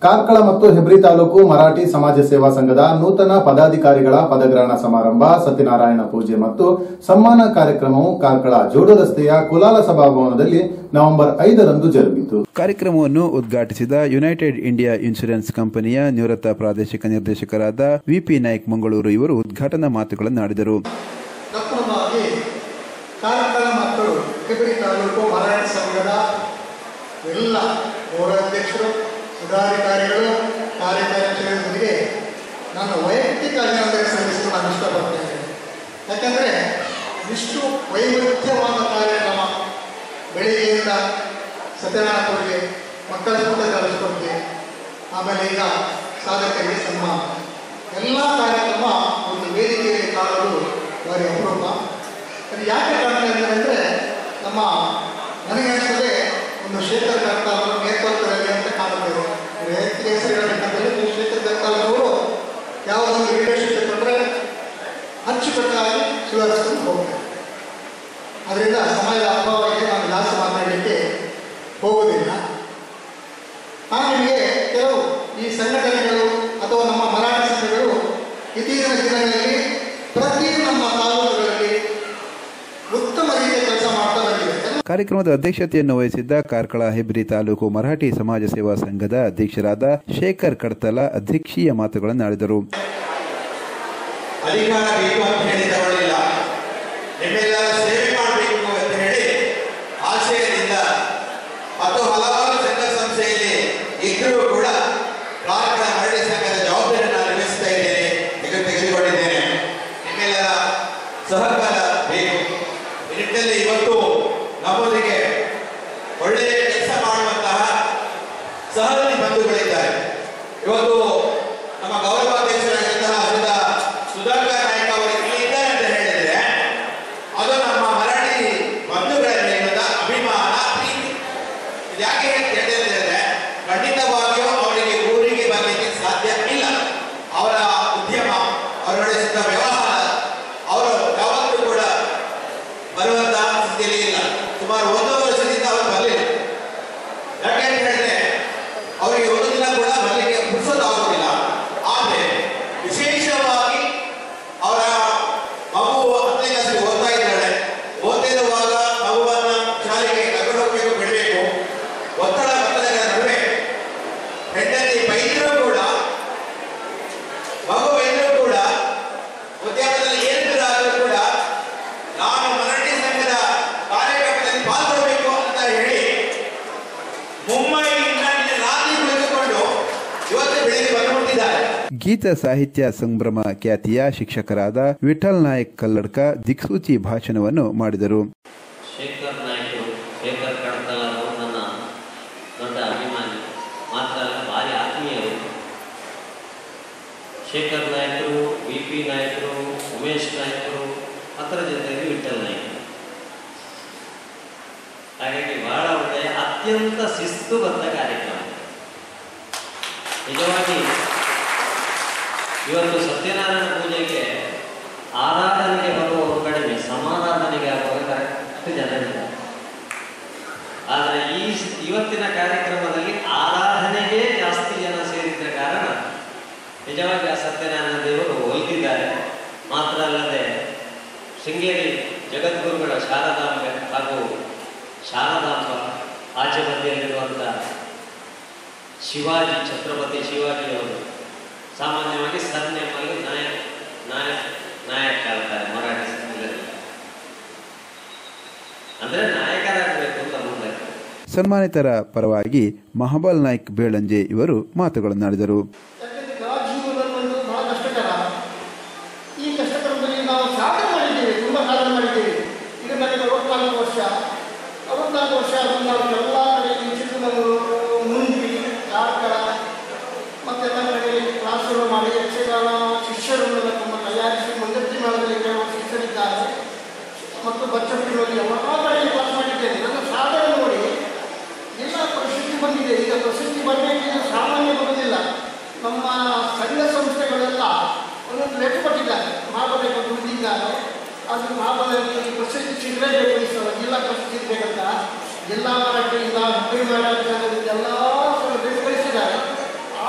ಕಾರ್ಕಳ ಮತ್ತು ಹೆಬ್ರಿ ತಾಲೂಕು ಮರಾಠಿ ಸಮಾಜ ಸೇವಾ ಸಂಘದ ನೂತನ ಪದಾಧಿಕಾರಿಗಳ ಪದಗ್ರಹಣ ಸಮಾರಂಭ ಸತ್ಯನಾರಾಯಣ ಪೂಜೆ ಮತ್ತು ಸನ್ಮಾನ ಕಾರ್ಯಕ್ರಮವು ಕಾರ್ಕಳ ಜೋಡು ರಸ್ತೆಯ ಕುಲಾಲ ಸಭಾಭವನದಲ್ಲಿ ನವೆಂಬರ್ ಐದರಂದು ಜರುಗಿತು ಕಾರ್ಯಕ್ರಮವನ್ನು ಉದ್ಘಾಟಿಸಿದ ಯುನೈಟೆಡ್ ಇಂಡಿಯಾ ಇನ್ಶೂರೆನ್ಸ್ ಕಂಪನಿಯ ನಿವೃತ್ತ ಪ್ರಾದೇಶಿಕ ನಿರ್ದೇಶಕರಾದ ವಿಪಿ ನಾಯ್ಕ್ ಮಂಗಳೂರು ಇವರು ಉದ್ಘಾಟನಾ ಮಾತುಗಳನ್ನಾಡಿದರು ಪ್ರಥಮವಾಗಿ ಕಾರ್ಕಳ ಮಕ್ಕಳು ಹೆಬರಿ ತಾಲೂಕು ಮರಾಠಿ ಸಂಘದ ಎಲ್ಲ ಪೌರಾಧ್ಯಕ್ಷರು ಪದಾಧಿಕಾರಿಗಳು ಕಾರ್ಯದರ್ಶಿಗಳಿಗೆ ನಾನು ವೈಯಕ್ತಿಕ ಅಭಿನಂದನೆ ಸಲ್ಲಿಸಲು ನಾನು ಇಷ್ಟಪಡ್ತೇನೆ ಯಾಕಂದರೆ ಇಷ್ಟು ವೈವಿಧ್ಯವಾದ ಕಾರ್ಯಕ್ರಮ ಬೆಳಿಗ್ಗೆಯಿಂದ ಸತ್ಯನಾರಾಯಣ ಪೂಜೆ ಮಕ್ಕಳ ಸ್ಫೂರ್ತಿಗಳ ಸ್ಪರ್ಧೆ ಆಮೇಲೆ ಈಗ ಸಾಧಕರಿಗೆ ಸನ್ಮಾನ ಎಲ್ಲ ಕಾರ್ಯಕ್ರಮ ಒಂದು ವೇದಿಕೆಯಲ್ಲಿ ಕಾಣಲು ಭಾರಿ ಅಪರೂಪ ಅದು ಯಾಕೆ ಕಾಣ್ತಾ ಇದ್ದಾರೆ ಅಂದರೆ ನಮ್ಮ ನನಗೆ ಅನಿಸ್ತದೆ ಒಂದು ಶೇಖರ್ ಕರ್ತಾಲ್ ನೇತೃತ್ವದಲ್ಲಿ ಅಂತ ಕಾಣುತ್ತೇವೆ ವೈಯಕ್ತಿಕ ಹೆಸರುಗಳಂತಂದರೆ ಶೇಖರ್ ಕರ್ತಾಲ್ ಅವರು ಯಾವುದೊಂದು ಲೀಡರ್ಶಿಪ್ ತಗೊಂಡ್ರೆ ಅಚ್ಚುಕಟ್ಟಾಗಿ ಸುಧಾರಿಸ್ಕೊಂಡು ಹೋಗ್ತಾರೆ ಅದರಿಂದ ಸಮಯದ ಅಭಾವಕ್ಕೆ ನಾನು ಜಾಸ್ತಿ ಮಾತನಾಡಲಿಕ್ಕೆ ಹೋಗುವುದಿಲ್ಲ ನಾನು ನಿಮಗೆ ಕೆಲವು ಈ ಸಂಘಟನೆಗಳು ಅಥವಾ ನಮ್ಮ ಮರಾಠಿ ಸಂಘಗಳು ಇತ್ತೀಚಿನ ದಿನಗಳಲ್ಲಿ ಪ್ರತಿ ನಮ್ಮ ತಾಲೂಕುಗಳಲ್ಲಿ ಉತ್ತಮ ರೀತಿಯ ಕೆಲಸ ಮಾಡ್ತಾ ಬಂದಿದೆ ಕಾರ್ಯಕ್ರಮದ ಅಧ್ಯಕ್ಷತೆಯನ್ನು ವಹಿಸಿದ್ದ ಕಾರ್ಕಳ ಹೆಬ್ರಿ ತಾಲೂಕು ಮರಾಠಿ ಸಮಾಜ ಸೇವಾ ಸಂಘದ ಅಧ್ಯಕ್ಷರಾದ ಶೇಖರ್ ಕಡ್ತಲ ಅಧ್ಯಕ್ಷೀಯ ಮಾತುಗಳನ್ನಾಡಿದರು ಅಧಿಕಾರ ಬೇಕು ಅಂತ ಹೇಳಿ ತಗೊಳ್ಳಿಲ್ಲ ನಿಮ್ಮೆಲ್ಲರ ಸೇವೆ ಮಾಡಬೇಕು ಅಂತ ಹೇಳಿ ಆಶಯದಿಂದ ಮತ್ತು ಹಲವಾರು ಸಂಘ ಸಂಸ್ಥೆಯಲ್ಲಿ ಇದ್ದರೂ ಕೂಡ ಕಾರ್ಕಳ ಮರಳಿ ಸಂಘದ ಜವಾಬ್ದಾರಿ ನಾನು ನಿರ್ವಹಿಸ್ತಾ ಇದ್ದೇನೆ ಈಗ ತೆಗೆದುಕೊಂಡಿದ್ದೇನೆ ನಿಮ್ಮೆಲ್ಲರ ಸಹಕಾರ ಬೇಕು ಈ ನಿಟ್ಟಿನಲ್ಲಿ ಇವತ್ತು ನಮ್ಮೊಂದಿಗೆ ಒಳ್ಳೆಯ ಕೆಲಸ ಮಾಡುವಂತಹ ಸಹೋದರಿ ಬಂಧುಗಳಿದ್ದಾರೆ ಇವತ್ತು ನಮ್ಮ ಗೌರವಾಧ್ಯಕ್ಷರಾಗಿದ್ದಂತಹ ಶ್ರೀದ ಸುಧಾಕರ್ ನಾಯ್ಕ ಅವರು ಇಲ್ಲಿ ಇದ್ದಾರೆ ಅಂತ ಹೇಳಿದ್ರೆ ಅದು ನಮ್ಮ ಮರಾಠಿ ಬಂಧುಗಳ ಮೇಲಿನ ಅಭಿಮಾನ ಪ್ರೀತಿ ಇದು ಯಾಕೆ ಹೇಳ್ತೀನಿ ಅಂತ ಹೇಳಿದ್ರೆ ಖಂಡಿತವಾಗಿಯೂ ಅವರಿಗೆ ಊರಿಗೆ ಬರಲಿಕ್ಕೆ ಸಾಧ್ಯ ಇಲ್ಲ ಅವರ ಉದ್ಯಮ ಅವರು ನಡೆಸಿದ ವ್ಯವಹಾರ ಅವರು ಯಾವತ್ತೂ ಕೂಡ ಬರುವಂತಹ ಸ್ಥಿತಿಯಲ್ಲಿ ಇಲ್ಲ ಸುಮಾರು ಒಂದು ವರ್ಷದಿಂದ ಅವರು ಬರಲಿಲ್ಲ ಯಾಕೆ ಅಂತ ಹೇಳಿದ್ರೆ ಅವರಿಗೆ ಒಂದು ದಿನ ಕೂಡ ಬರಲಿಕ್ಕೆ ಪುರುಸೋದಾಗುವುದಿಲ್ಲ ಆದರೆ ವಿಶೇಷವಾಗಿ ಅವರ ಮಗು ಹತ್ತನೇ ಕ್ಲಾಸಿಗೆ ಓದ್ತಾ ಇದ್ದಾಳೆ ಓದ್ತಿರುವಾಗ ಮಗುವನ್ನ ಶಾಲೆಗೆ ಕರ್ಕೊಂಡು ಹೋಗ್ಬೇಕು ಬಿಡಬೇಕು ಒತ್ತಡ ಒತ್ತಡಗಳ ನಡುವೆ ಹೆಂಡತಿ ಬೈದರೂ ಕೂಡ ಮಗು ಬೈದರೂ ಕೂಡ ಉದ್ಯಮದಲ್ಲಿ ಏನಿದ್ರಾದರೂ ಕೂಡ ನಾನು ಮರಾಠಿ ಸಂಘದ ಕಾರ್ಯಕ್ರಮದಲ್ಲಿ ಪಾಲ್ಗೊಳ್ಳಬೇಕು ಅಂತ ಹೇಳಿ ಮುಂಬೈನಿಂದ ಇಲ್ಲಿ ರಾತ್ರಿ ಕುಳಿತುಕೊಂಡು ಇವತ್ತು ಬೆಳಿಗ್ಗೆ ಬಂದುಬಿಟ್ಟಿದ್ದಾರೆ ಗೀತ ಸಾಹಿತ್ಯ ಸಂಭ್ರಮ ಖ್ಯಾತಿಯ ಶಿಕ್ಷಕರಾದ ವಿಠಲ್ ನಾಯಕ್ ಕಲ್ಲಡ್ಕ ದಿಕ್ಸೂಚಿ ಭಾಷಣವನ್ನು ಮಾಡಿದರು ಶೇಖರ್ ನಾಯ್ಕರು ಶೇಖರ್ ಕಡ್ತಲ್ ಅವರು ನನ್ನ ದೊಡ್ಡ ಅಭಿಮಾನಿ ಮಾತ್ರ ಅಲ್ಲ ಭಾರಿ ಆತ್ಮೀಯರು ಶೇಖರ್ ನಾಯ್ಕರು ವಿ ಪಿ ನಾಯ್ಕರು ಉಮೇಶ್ ನಾಯ್ಕರು ಅದರ ಜೊತೆಗೆ ವಿಠಲ್ ನಾಯ್ಕರು ಹಾಗಾಗಿ ಬಹಳ ಒಳ್ಳೆಯ ಅತ್ಯಂತ ಶಿಸ್ತುಬದ್ಧ ಕಾರ್ಯಕ್ರಮ ನಿಜವಾಗಿ ಇವತ್ತು ಸತ್ಯನಾರಾಯಣ ಪೂಜೆಗೆ ಆರಾಧನೆಗೆ ಬರುವವರು ಕಡಿಮೆ ಸಮಾರಾಧನೆಗೆ ಆಗುವಾಗ ಕರೆಕ್ಟ್ ಜನರಿಲ್ಲ ಆದರೆ ಈ ಸ್- ಇವತ್ತಿನ ಕಾರ್ಯಕ್ರಮದಲ್ಲಿ ಆರಾಧನೆಗೆ ಜಾಸ್ತಿ ಜನ ಸೇರಿದ್ದ ಕಾರಣ ನಿಜವಾಗಿ ಆ ಸತ್ಯನಾರಾಯಣ ದೇವರು ಒಲಿದಿದ್ದಾರೆ ಮಾತ್ರ ಅಲ್ಲದೆ ಶೃಂಗೇರಿ ಜಗದ್ಗುರುಗಳ ಶಾರದಾಂಬೆ ಹಾಗೂ ಶಾರದಾಂಬ ಆಚೆ ಮಧ್ಯದಲ್ಲಿರುವಂಥ ಶಿವಾಜಿ ಛತ್ರಪತಿ ಶಿವಾಜಿ ಅವರು ಸಾಮಾನ್ಯವಾಗಿ ಸರ್ನೇಮಲ್ಲಿ ನಾಯಕ್ ನಾಯಕ್ ನಾಯಕ್ ಹೇಳ್ತಾರೆ ಮರಾಠಿ ಸಂಘದಲ್ಲಿ ಅಂದ್ರೆ ನಾಯಕರಾಗಬೇಕು ಅಂತ ಮುಂದೆ ಸನ್ಮಾನಿತರ ಪರವಾಗಿ ಮಹಬಲ್ ನಾಯ್ಕ್ ಬೇಳಂಜೆ ಇವರು ಮಾತುಗಳನ್ನಾಡಿದರು ಯಾಕಂದರೆ ಕಲಾ ಜೀವನದಲ್ಲೊಂದು ಬಹಳ ಕಷ್ಟಕರ ಈ ಕಷ್ಟಕರದಲ್ಲಿ ನಾವು ಸಾಧನೆ ಮಾಡಿದ್ದೇವೆ ತುಂಬ ಸಾಧನೆ ಮಾಡಿದ್ದೇವೆ ಈಗ ನನಗೆ ಅರವತ್ನಾಲ್ಕು ವರ್ಷ ಅರವತ್ನಾಲ್ಕು ವರ್ಷ ಆದರೂ ನಾವು ಎಲ್ಲ ಕಡೆ ಚಿಕ್ಕಮಗಳೂರು ಮುಂದಿ ಕಾರ್ಕಳ ಮತ್ತೆಲ್ಲ ಕಡೆಯಲ್ಲಿ ಕ್ಲಾಸ್ಗಳು ಮಾಡಿ ಯಕ್ಷಗಾನ ಶಿಷ್ಯರನ್ನೆಲ್ಲ ತುಂಬ ತಯಾರಿಸಿ ಮಂದರ್ತಿ ಮೇಳದಲ್ಲಿ ಕೆಲವು ಶಿಷ್ಯರಿದ್ದಾರೆ ಮತ್ತು ಬಚ್ಚಟ್ಟಿನಲ್ಲಿ ಎಲ್ಲ ಕಡೆಯಲ್ಲಿ ಕ್ಲಾಸ್ ಮಾಡಿದ್ದೇನೆ ನನ್ನ ಸಾಧನೆ ನೋಡಿ ಎಲ್ಲ ಪ್ರಸಿದ್ಧಿ ಬಂದಿದೆ ಈಗ ಪ್ರಸಿದ್ಧಿ ಬರಬೇಕಿದ್ರೆ ಸಾಮಾನ್ಯ ಬರುವುದಿಲ್ಲ ನಮ್ಮ ಸಂಘ ಸಂಸ್ಥೆಗಳೆಲ್ಲ ಒಂದೊಂದು ಲೆಕ್ಕ ಕೊಟ್ಟಿದ್ದಾರೆ ಮಹಾಬಲೇಶ್ವರ ದುಡ್ಡಿದ್ದಾರೆ ಅದು ಮಹಾಬಲದಲ್ಲಿ ಪ್ರಸಿದ್ಧಿ ಸಿಗಲೇಬೇಕು ಈ ಸಲ ಜಿಲ್ಲಾ ಪ್ರಸಿದ್ಧಿ ಇರಬೇಕಂತ ಜಿಲ್ಲಾ ಮರಾಠಿಯಿಂದ ಹುಬ್ಬಳ್ಳಿ ಮರಾಠಿ ಸಂಘದಿಂದ ಎಲ್ಲ ಬೆಂಬಲಿಸಿದ್ದಾರೆ ಆ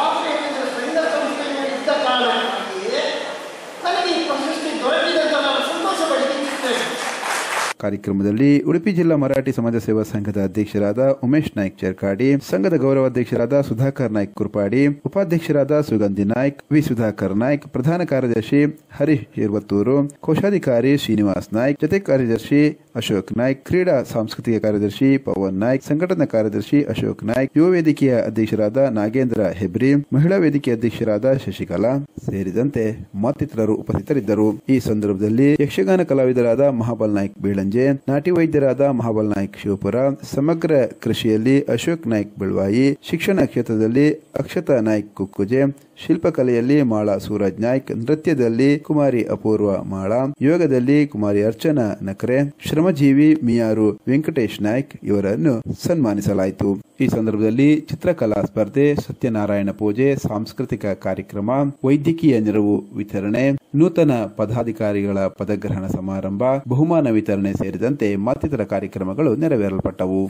ಕಾರ್ಯಕ್ರಮದಲ್ಲಿ ಉಡುಪಿ ಜಿಲ್ಲಾ ಮರಾಠಿ ಸಮಾಜ ಸೇವಾ ಸಂಘದ ಅಧ್ಯಕ್ಷರಾದ ಉಮೇಶ್ ನಾಯ್ಕ್ ಚರ್ಕಾಡಿ ಸಂಘದ ಗೌರವಾಧ್ಯಕ್ಷರಾದ ಸುಧಾಕರ್ ನಾಯ್ಕ್ ಕುರ್ಪಾಡಿ ಉಪಾಧ್ಯಕ್ಷರಾದ ಸುಗಂಧಿ ನಾಯ್ಕ್ ವಿ ಸುಧಾಕರ್ ನಾಯ್ಕ್ ಪ್ರಧಾನ ಕಾರ್ಯದರ್ಶಿ ಹರೀಶ್ ಶಿರ್ವತ್ತೂರು ಕೋಶಾಧಿಕಾರಿ ಶ್ರೀನಿವಾಸ್ ನಾಯ್ಕ್ ಜೊತೆ ಕಾರ್ಯದರ್ಶಿ ಅಶೋಕ್ ನಾಯ್ಕ್ ಕ್ರೀಡಾ ಸಾಂಸ್ಕೃತಿಕ ಕಾರ್ಯದರ್ಶಿ ಪವನ್ ನಾಯ್ಕ್ ಸಂಘಟನಾ ಕಾರ್ಯದರ್ಶಿ ಅಶೋಕ್ ನಾಯ್ಕ್ ಯುವ ವೇದಿಕೆಯ ಅಧ್ಯಕ್ಷರಾದ ನಾಗೇಂದ್ರ ಹೆಬ್ರಿ ಮಹಿಳಾ ವೇದಿಕೆ ಅಧ್ಯಕ್ಷರಾದ ಶಶಿಕಲಾ ಸೇರಿದಂತೆ ಮತ್ತಿತರರು ಉಪಸ್ಥಿತರಿದ್ದರು ಈ ಸಂದರ್ಭದಲ್ಲಿ ಯಕ್ಷಗಾನ ಕಲಾವಿದರಾದ ಮಹಾಬಲ್ ನಾಯ್ಕ್ ಬೀಳಂಜೆ ನಾಟಿ ವೈದ್ಯರಾದ ಮಹಾಬಲ್ ನಾಯ್ಕ್ ಶಿವಪುರ ಸಮಗ್ರ ಕೃಷಿಯಲ್ಲಿ ಅಶೋಕ್ ನಾಯ್ಕ್ ಬೆಳ್ವಾಯಿ ಶಿಕ್ಷಣ ಕ್ಷೇತ್ರದಲ್ಲಿ ಅಕ್ಷತಾ ನಾಯ್ಕ್ ಕುಕ್ಕುಜೆ ಶಿಲ್ಪಕಲೆಯಲ್ಲಿ ಮಾಳಾ ಸೂರಜ್ ನಾಯ್ಕ್ ನೃತ್ಯದಲ್ಲಿ ಕುಮಾರಿ ಅಪೂರ್ವ ಮಾಳಾ ಯೋಗದಲ್ಲಿ ಕುಮಾರಿ ಅರ್ಚನಾ ನಕರೆ ಶ್ರಮಜೀವಿ ಮಿಯಾರು ವೆಂಕಟೇಶ್ ನಾಯ್ಕ್ ಇವರನ್ನು ಸನ್ಮಾನಿಸಲಾಯಿತು ಈ ಸಂದರ್ಭದಲ್ಲಿ ಚಿತ್ರಕಲಾ ಸ್ಪರ್ಧೆ ಸತ್ಯನಾರಾಯಣ ಪೂಜೆ ಸಾಂಸ್ಕೃತಿಕ ಕಾರ್ಯಕ್ರಮ ವೈದ್ಯಕೀಯ ನೆರವು ವಿತರಣೆ ನೂತನ ಪದಾಧಿಕಾರಿಗಳ ಪದಗ್ರಹಣ ಸಮಾರಂಭ ಬಹುಮಾನ ವಿತರಣೆ ಸೇರಿದಂತೆ ಮತ್ತಿತರ ಕಾರ್ಯಕ್ರಮಗಳು ನೆರವೇರಲ್ಪಟ್ಟವು